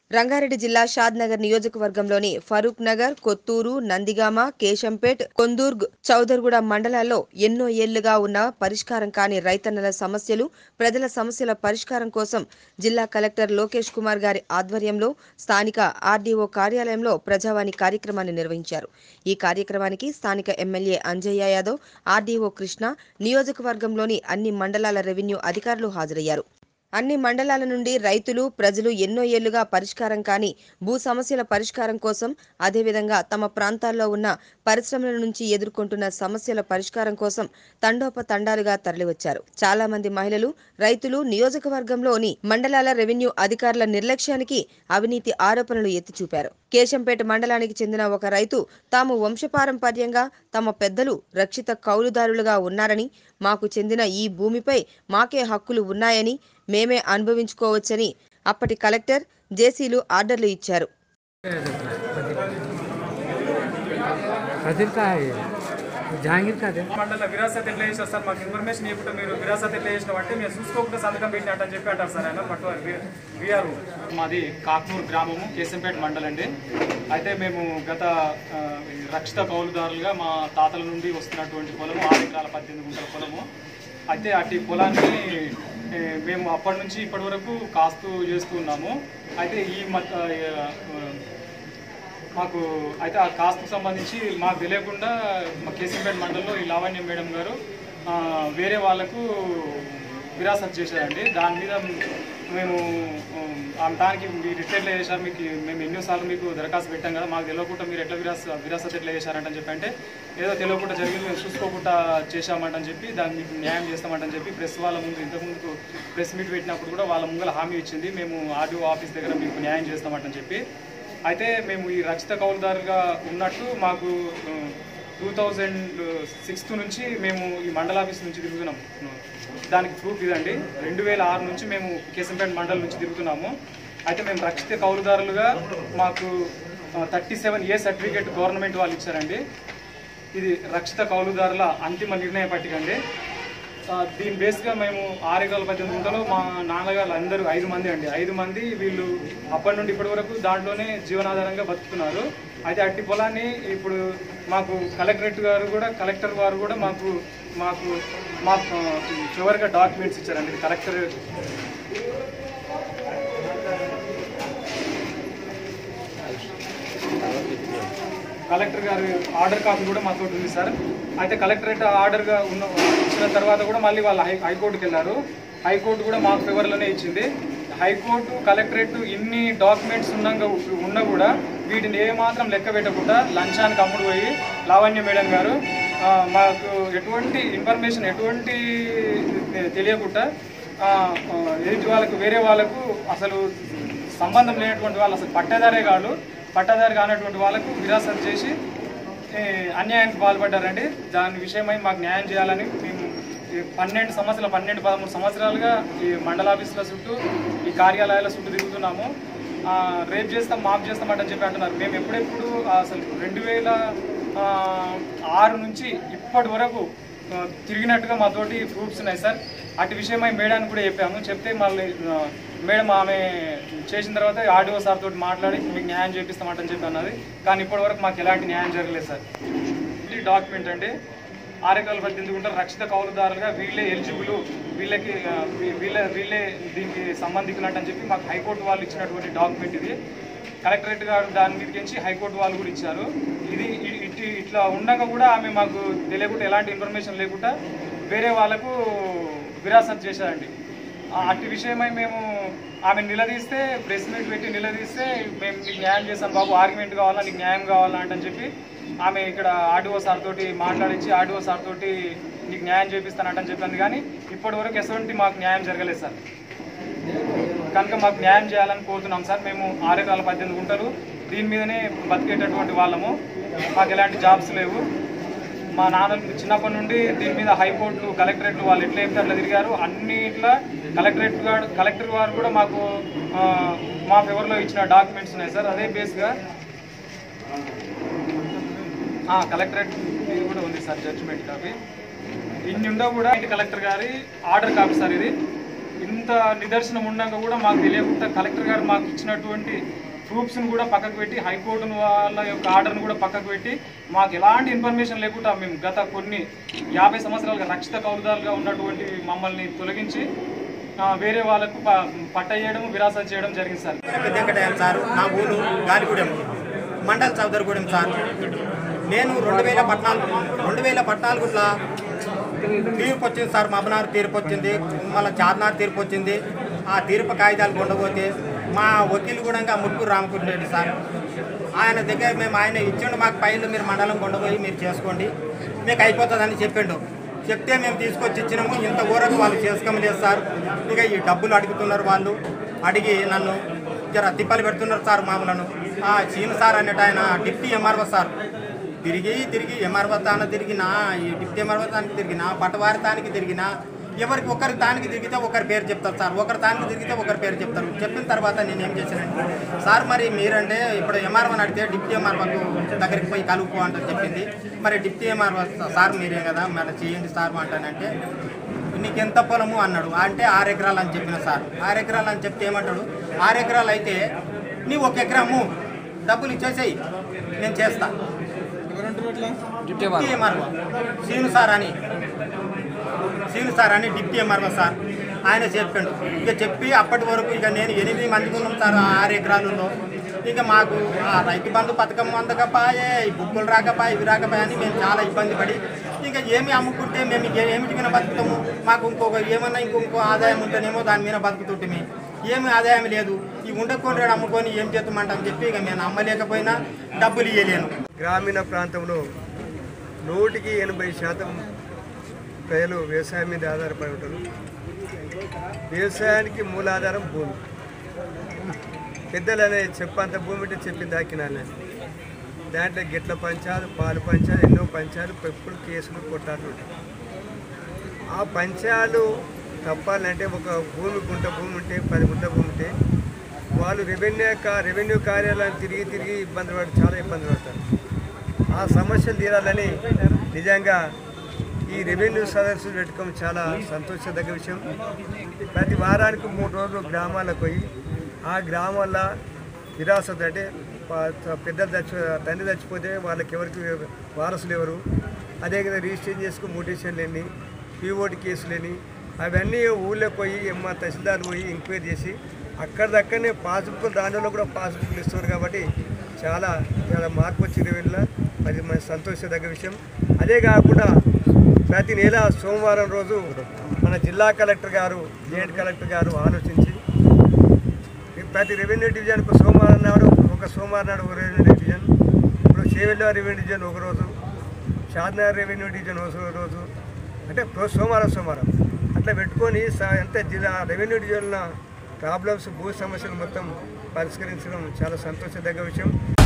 రంగారెడ్డి జిల్లా షాద్ నగర్ నియోజకవర్గంలోని ఫరూక్ నగర్ కొత్తూరు నందిగామ కేశంపేట్ కొందూర్గ్ చౌదర్గూడ మండలాల్లో ఎన్నో ఏళ్లుగా ఉన్న పరిష్కారం కాని రైతన్నల సమస్యలు ప్రజల సమస్యల పరిష్కారం కోసం జిల్లా కలెక్టర్ లోకేష్ కుమార్ గారి ఆధ్వర్యంలో స్థానిక ఆర్డీఓ కార్యాలయంలో ప్రజావాణి కార్యక్రమాన్ని నిర్వహించారు ఈ కార్యక్రమానికి స్థానిక ఎమ్మెల్యే అంజయ్య యాదవ్ ఆర్డీఓ కృష్ణ నియోజకవర్గంలోని అన్ని మండలాల రెవెన్యూ అధికారులు హాజరయ్యారు అన్ని మండలాల నుండి రైతులు ప్రజలు ఎన్నో ఏళ్లుగా పరిష్కారం కాని భూ సమస్యల పరిష్కారం కోసం అదేవిధంగా తమ ప్రాంతాల్లో ఉన్న పరిశ్రమల నుంచి ఎదుర్కొంటున్న సమస్యల పరిష్కారం కోసం తండోపతండాలుగా తరలివచ్చారు చాలా మంది మహిళలు రైతులు నియోజకవర్గంలోని మండలాల రెవెన్యూ అధికారుల నిర్లక్ష్యానికి అవినీతి ఆరోపణలు ఎత్తి చూపారు కేశంపేట మండలానికి చెందిన ఒక రైతు తాము వంశపారంపర్యంగా తమ పెద్దలు రక్షిత కౌలుదారులుగా ఉన్నారని మాకు చెందిన ఈ భూమిపై మాకే హక్కులు ఉన్నాయని మేమే అనుభవించుకోవచ్చని అప్పటి కలెక్టర్ జేసీలు ఆర్డర్లు ఇచ్చారు కదిర్ కా है ये? జహాంగీర్ కాదే మండల విరాసత్ ఎట్లా చేశారు సార్ మాకు ఇన్ఫర్మేషన్ ఇవ్వకుండా మీరు విరాసత్ ఎట్లా చేసినాం అంటే మేము చూసుకోకుండా సంతకం పెట్టినట్టు అని చెప్పి అంటారు సార్ ఆయన పట్టు విఆర్ మాది కాక్నూరు గ్రామము కేశంపేట మండలం అండి అయితే మేము గత ఆ, రక్షిత కౌలుదారులుగా మా తాతల నుండి వస్తున్నటువంటి పొలము ఆరు ఎకరాల పద్దెనిమిది గుంటల పొలము అయితే అట్టి పొలాన్ని ఏ, మేము అప్పటి నుంచి ఇప్పటి వరకు కాస్తూ చేస్తూ ఉన్నాము అయితే ఈ మధ్య ఆ, మాకు అయితే ఆ కాస్ట్కు సంబంధించి మాకు తెలియకుండా మా కేసీపేట మండలంలో ఈ లావణ్య మేడం గారు ఆ, వేరే వాళ్ళకు విరాసత్ చేశారండి దాని మీద మేము ఉమ్, ఆ దానికి మీరు ఎట్లా ఎట్లా చేశారు మీకు మేము ఎన్నోసార్లు మీకు దరఖాస్తు పెట్టాం కదా మాకు తెలియకుండా మీరు ఎట్లా విరాస విరాసత్ ఎట్లా చేశారంటని చెప్పి అంటే ఏదో తెలియకుండా జరిగింది మేము చూసుకోకుండా చేశామంటని చెప్పి దాన్ని మీకు న్యాయం చేస్తామంటని చెప్పి ప్రెస్ వాళ్ళ ముందు ఇంతకుముందు ప్రెస్ మీట్ పెట్టినప్పుడు కూడా వాళ్ళ ముంగల హామీ ఇచ్చింది మేము ఆర్డీఓ ఆఫీస్ దగ్గర మీకు న్యాయం చేస్తామంటని చెప్పి అయితే మేము ఈ రక్షిత కౌలుదారుగా ఉన్నట్టు మాకు టూ థౌజండ్ సిక్స్త్ నుంచి మేము ఈ మండల ఆఫీస్ నుంచి తిరుగుతున్నాం దానికి ప్రూఫ్ ఇదండి రెండు వేల ఆరు నుంచి మేము కేశంపేట మండలం నుంచి తిరుగుతున్నాము అయితే మేము రక్షిత కౌలుదారులుగా మాకు thirty seven A certificate government వాళ్ళు ఇచ్చారండి ఇది రక్షిత కౌలుదారుల అంతిమ నిర్ణయ పట్టిక అండి ఆ, దీని బేస్గా మేము ఆరు ఎకరాల పద్దెనిమిది గుంటలో మా నాన్నగారు అందరూ ఐదు మంది అండి ఐదు మంది వీళ్ళు అప్పటి నుండి ఇప్పటి వరకు దాంట్లోనే జీవనాధారంగా బతుకుతున్నారు అయితే అట్టి పొలాన్ని ఇప్పుడు మాకు కలెక్టరేట్ గారు కూడా కలెక్టర్ వారు కూడా మాకు మాకు మా ఆ, చివరిగా డాక్యుమెంట్స్ ఇచ్చారండి ఇది కలెక్టర్ కలెక్టర్ గారి ఆర్డర్ కాపీ కూడా మాతో ఉంది సార్ అయితే కలెక్టరేట్ ఆర్డర్గా ఉన్న ఇచ్చిన తర్వాత కూడా మళ్ళీ వాళ్ళు హై హైకోర్టుకి వెళ్ళారు హైకోర్టు కూడా మాకు ఫేవర్లోనే ఇచ్చింది హైకోర్టు కలెక్టరేట్ ఇన్ని డాక్యుమెంట్స్ ఉన్నాక ఉన్నా కూడా వీటిని ఏమాత్రం లెక్క పెట్టకుండా లంచానికి అమ్ముడు పోయి లావణ్య మేడం గారు ఆ, మాకు ఎటువంటి ఇన్ఫర్మేషన్ ఎటువంటి తెలియకుండా ఆ, ఆ, ఎదుటి వాళ్ళకు వేరే వాళ్ళకు అసలు సంబంధం లేనటువంటి వాళ్ళు అసలు పట్టేదారే కాదు పట్టదారి కానటువంటి వాళ్ళకు విరాసత్ చేసి ఏ, అన్యాయానికి పాల్పడ్డారండి దాని విషయమై మాకు న్యాయం చేయాలని మేము ఈ పన్నెండు సంవత్సరాలు పన్నెండు పదమూడు సంవత్సరాలుగా ఈ మండల ఆఫీసుల చుట్టూ ఈ కార్యాలయాల చుట్టూ తిరుగుతున్నాము ఆ, రేపు చేస్తాం మాఫ్ చేస్తామంటని చెప్పి అంటున్నారు మేము ఎప్పుడెప్పుడు అసలు రెండు వేల ఆ, ఆరు నుంచి ఇప్పటి వరకు ఆ, తిరిగినట్టుగా మాతోటి ప్రూఫ్స్ ఉన్నాయి సార్ అటు విషయమై మేడానికి కూడా చెప్పాము చెప్తే మళ్ళీ ఆ, మేడం ఆమె చేసిన తర్వాత ఆర్డీఓ సార్ తోటి మాట్లాడి మీకు న్యాయం చేపిస్తామంటని చెప్పి అన్నది కానీ ఇప్పటి వరకు మాకు ఎలాంటి న్యాయం జరగలేదు సార్ ఇది డాక్యుమెంట్ అండి ఆరేకాలు పద్దెనిమిది రక్షిత కౌలుదారులుగా వీళ్ళే ఎలిజిబుల్ వీళ్ళకి ఆ, వీ- వీళ్ళ వీళ్ళే దీనికి సంబంధించినట్టు అని చెప్పి మాకు హైకోర్టు వాళ్ళు ఇచ్చినటువంటి డాక్యుమెంట్ ఇది కలెక్టరేట్ గారు దాని మీదకించి హైకోర్టు వాళ్ళు కూడా ఇచ్చారు ఇది ఇ- ఇటు ఇట్లా ఉండగా కూడా ఆమె మాకు తెలియకుండా ఎలాంటి ఇన్ఫర్మేషన్ లేకుండా వేరే వాళ్ళకు విరాసత్ చేశారండి ఆ అట్టి విషయమై మేము ఆమె నిలదీస్తే ప్రెస్ మీట్ పెట్టి నిలదీస్తే మేము నీకు న్యాయం చేస్తాం బాబు ఆర్గ్యుమెంట్ కావాలా నీకు న్యాయం కావాలా అంటే చెప్పి ఆమె ఇక్కడ ఆర్డీఓ సార్ తోటి మాట్లాడించి ఆర్డీఓ సార్ తోటి నీకు న్యాయం చేపిస్తానంటని చెప్పింది కానీ ఇప్పటి వరకు ఎటువంటి మాకు న్యాయం జరగలేదు సార్ కనుక మాకు న్యాయం చేయాలని కోరుతున్నాం సార్ మేము ఆరు ఎకరాల పద్దెనిమిది గుంటలు దీని మీదనే బతికేటటువంటి వాళ్ళము మాకు ఎలాంటి జాబ్స్ లేవు మా నాన్న చిన్నప్పటి నుండి దీని మీద హైకోర్టులు కలెక్టరేట్లు వాళ్ళు ఎట్లా చెప్తే అట్లా తిరిగారు అన్నిట్లా కలెక్టరేట్ గారు కలెక్టర్ వారు కూడా మాకు ఆ, మా ఫేవర్లో ఇచ్చిన డాక్యుమెంట్స్ ఉన్నాయి సార్ అదే బేస్గా కలెక్టరేట్ ఇది కూడా ఉంది సార్ జడ్జిమెంట్ కాపీ ఇన్ని ఉండవు కూడా ఇంటి కలెక్టర్ గారి ఆర్డర్ కాపీ సార్ ఇది ఇంత నిదర్శనం ఉండగా కూడా మాకు తెలియకుండా కలెక్టర్ గారు మాకు ఇచ్చినటువంటి ప్రూఫ్స్ని కూడా పక్కకు పెట్టి హైకోర్టు వాళ్ళ యొక్క ఆర్డర్ను కూడా పక్కకు పెట్టి మాకు ఎలాంటి ఇన్ఫర్మేషన్ లేకుండా మేము గత కొన్ని యాభై సంవత్సరాలుగా రక్షిత కౌలుదారులుగా ఉన్నటువంటి మమ్మల్ని తొలగించి ఆ, వేరే వాళ్ళకు ప- పట్ట చేయడం విరాసత చేయడం జరిగింది సార్ వెంకటయ్య సార్ నా ఊరు గాలిగూడెం మండల్ చౌదరిగూడెం సార్ నేను రెండు వేల పద్నాలుగు రెండు వేల పద్నాలుగులో తీర్పు వచ్చింది సార్ మబనార్ తీర్పు వచ్చింది మళ్ళీ చార్నార్ తీర్పు వచ్చింది ఆ తీర్పు కాగితాలు కొండపోతే మా వకీలు కూడా ఇంకా ముట్టు రామకృష్ణ రెడ్డి సార్ ఆయన దగ్గర మేము ఆయన ఇచ్చిండు మాకు పైలు మీరు మండలం కొండపోయి మీరు చేసుకోండి మీకు అయిపోతుందని చెప్పిండు చెప్తే మేము తీసుకొచ్చి ఇచ్చినాము ఇంత ఊరకు వాళ్ళు చేసుకోమలేదు సార్ ఇక ఈ డబ్బులు అడుగుతున్నారు వాళ్ళు అడిగి నన్ను జర తిప్పలు పెడుతున్నారు సార్ మామూలను ఆ చీను సార్ అనేట ఆయన డిప్టీ ఎంఆర్ఓ సార్ తిరిగి తిరిగి ఎంఆర్ఓ తాన తిరిగినా ఈ డిప్టీ ఎంఆర్ఓ తానికి తిరిగినా పటవారి తానికి తిరిగినా ఎవరికి ఒకరి తానికి తిరిగితే ఒకరి పేరు చెప్తారు సార్ ఒకరి తానికి తిరిగితే ఒకరి పేరు చెప్తారు చెప్పిన తర్వాత నేను ఏం చేశానంటే సార్ మరి మీరంటే ఇప్పుడు ఎంఆర్ఓని అడిగితే డిప్టీ ఎంఆర్ఓకు దగ్గరికి పోయి కలుపుకో అంటే చెప్పింది మరి డిప్టీ ఎంఆర్ఓ సార్ మీరే కదా మరి చేయండి సార్ అంటానంటే నీకు ఎంత పొలము అన్నాడు అంటే ఆరు ఎకరాలు అని చెప్పిన సార్ ఆరు ఎకరాలు అని చెప్తే ఏమంటాడు ఆరు ఎకరాలు అయితే నీవు ఒక ఎకరము డబ్బులు ఇచ్చేసేయి నేను చేస్తా డిప్టీ ఎంఆర్ఓ సీను సార్ అని సీను సార్ అని డిప్టీ ఎంఆర్ఓ సార్ ఆయన చెప్పిండు ఇక చెప్పి అప్పటి వరకు ఇక నేను ఎనిమిది మందికి ఉన్నాం సార్ ఆ ఆరు ఎకరాలలో ఇక మాకు ఆ రైతు బంధు పథకం అందకపాయే ఈ బుక్కులు రాకపాయ ఇవి రాకపాయ అని మేము చాలా ఇబ్బంది పడి ఇంకా ఏమి అమ్ముకుంటే మేము ఇక ఏమిటి మీద బతుకుతాము మాకు ఇంకొక ఏమన్నా ఇంకొక ఆదాయం ఉంటేనేమో దాని మీద బతుకుతుంటే ఏమి ఆదాయం లేదు ఈ ఉండకుండా అమ్ముకొని ఏం చేస్తామంటాం చెప్పి ఇక నేను అమ్మలేకపోయినా డబ్బులు ఇవ్వలేను గ్రామీణ ప్రాంతంలో నూటికి ఎనభై శాతం ప్రజలు వ్యవసాయం మీద ఆధారపడి ఉంటారు వ్యవసాయానికి మూలాధారం భూమి పెద్దలు అనేది చెప్పంత భూమి అంటే చెప్పి దాకినాలని దాంట్లో గిట్ల పంచాలు పాలు పంచాలు ఎన్నో పంచాలు ఎప్పుడు కేసులు కొట్టాలు ఉంటాయి ఆ పంచాలు తప్పాలంటే ఒక భూమి గుంట భూమి ఉంటే పది గుంట భూమి ఉంటే వాళ్ళు రెవెన్యూ కా రెవెన్యూ కార్యాలయాన్ని తిరిగి తిరిగి ఇబ్బంది పడి చాలా ఇబ్బంది పడతారు ఆ సమస్యలు తీరాలని నిజంగా ఈ రెవెన్యూ సదస్సులు పెట్టుకోవడం చాలా సంతోషదగ్గ విషయం ప్రతి వారానికి మూడు రోజులు గ్రామాలకు పోయి ఆ గ్రామాల్లో విరాసత్ అంటే ప- పెద్దలు చచ్చి తండ్రి చచ్చిపోతే వాళ్ళకి ఎవరికి వారసులు ఎవరు అదేవిధంగా రిజిస్ట్రేషన్ చేసుకుని మ్యూటేషన్లు ఎన్ని పీఓటి కేసులని అవన్నీ ఊళ్ళో పోయి ఎమ్మ తహసీల్దార్ పోయి ఎంక్వైరీ చేసి అక్కడ దక్కనే పాస్బుక్ దానిలో కూడా పాస్బుక్లు ఇస్తున్నారు కాబట్టి చాలా చాలా మార్పు వచ్చింది వీళ్ళ అది మన సంతోషదగ్గ విషయం అదే కాకుండా ప్రతి నెల సోమవారం రోజు మన జిల్లా కలెక్టర్ గారు జాయింట్ కలెక్టర్ గారు ఆలోచించి ప్రతి రెవెన్యూ డివిజన్కు సోమవారం నాడు ఒక సోమవారం నాడు ఒక రెవెన్యూ డివిజన్ ఇప్పుడు చేవెళ్ళ రెవెన్యూ డివిజన్ ఒక రోజు షాద్నగర్ రెవెన్యూ డివిజన్ ఒక రోజు అంటే ప్రో- సోమవారం సోమవారం అట్లా పెట్టుకొని స- ఎంత జిల్లా రెవెన్యూ డివిజన్ల ప్రాబ్లమ్స్ భూ సమస్యలు మొత్తం పరిష్కరించడం చాలా సంతోషదగ్గ విషయం